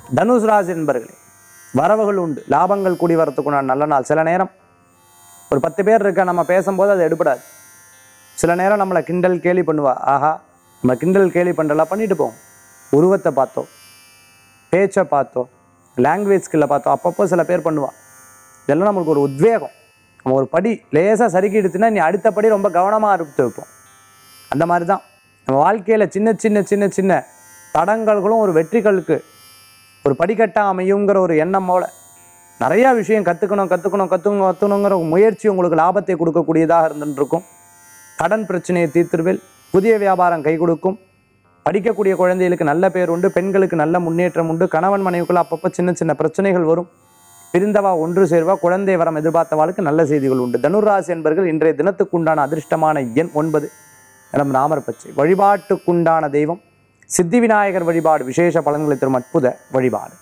தனுசு ராசி என்பர்களே வரவுகள் உண்டு லாபங்கள் கூடி வரத்துக்குண்டான நல்ல நாள் சில நேரம் ஒரு பத்து பேர் இருக்க நம்ம பேசும்போது அது எடுபடாது சில நேரம் நம்மளை கிண்டல் கேலி பண்ணுவா ஆஹா நம்ம கிண்டல் கேலி பண்ணுறலாம் பண்ணிட்டு போவோம் உருவத்தை பார்த்தோம் பேச்சை பார்த்தோம் லாங்குவேஜ் ஸ்கில்லை பார்த்தோம் அப்பப்போ சில பேர் பண்ணுவா இதெல்லாம் நம்மளுக்கு ஒரு உத்வேகம் நம்ம ஒரு படி லேசாக சறுக்கி எடுத்துனா நீ அடுத்த படி ரொம்ப கவனமாக எடுத்து வைப்போம் அந்த மாதிரி தான் நம்ம வாழ்க்கையில் சின்ன சின்ன சின்ன சின்ன தடங்கல்களும் ஒரு வெற்றிகளுக்கு ஒரு படிக்கட்டாக அமையுங்கிற ஒரு எண்ணம் போல நிறையா விஷயம் கற்றுக்கணும் கற்றுக்கணும் கற்றுக்கணும் கற்றுக்கணுங்கிற முயற்சி உங்களுக்கு லாபத்தை கொடுக்கக்கூடியதாக இருந்துட்டு இருக்கும் கடன் பிரச்சனையை தீர்த்துருவில் புதிய வியாபாரம் கை கொடுக்கும் படிக்கக்கூடிய குழந்தைகளுக்கு நல்ல பேர் உண்டு பெண்களுக்கு நல்ல முன்னேற்றம் உண்டு கணவன் மனைவிக்குள்ள அப்பப்போ சின்ன சின்ன பிரச்சனைகள் வரும் பிரிந்தவா ஒன்று சேர்வா குழந்தை வரம் எதிர்பார்த்தவாளுக்கு நல்ல செய்திகள் உண்டு தனுராசி என்பர்கள் இன்றைய தினத்துக்குண்டான அதிர்ஷ்டமான எண் ஒன்பது நம் ராமர் பச்சை வழிபாட்டுக்குண்டான தெய்வம் சித்தி விநாயகர் வழிபாடு விசேஷ பலன்களை தரும் அற்புத வழிபாடு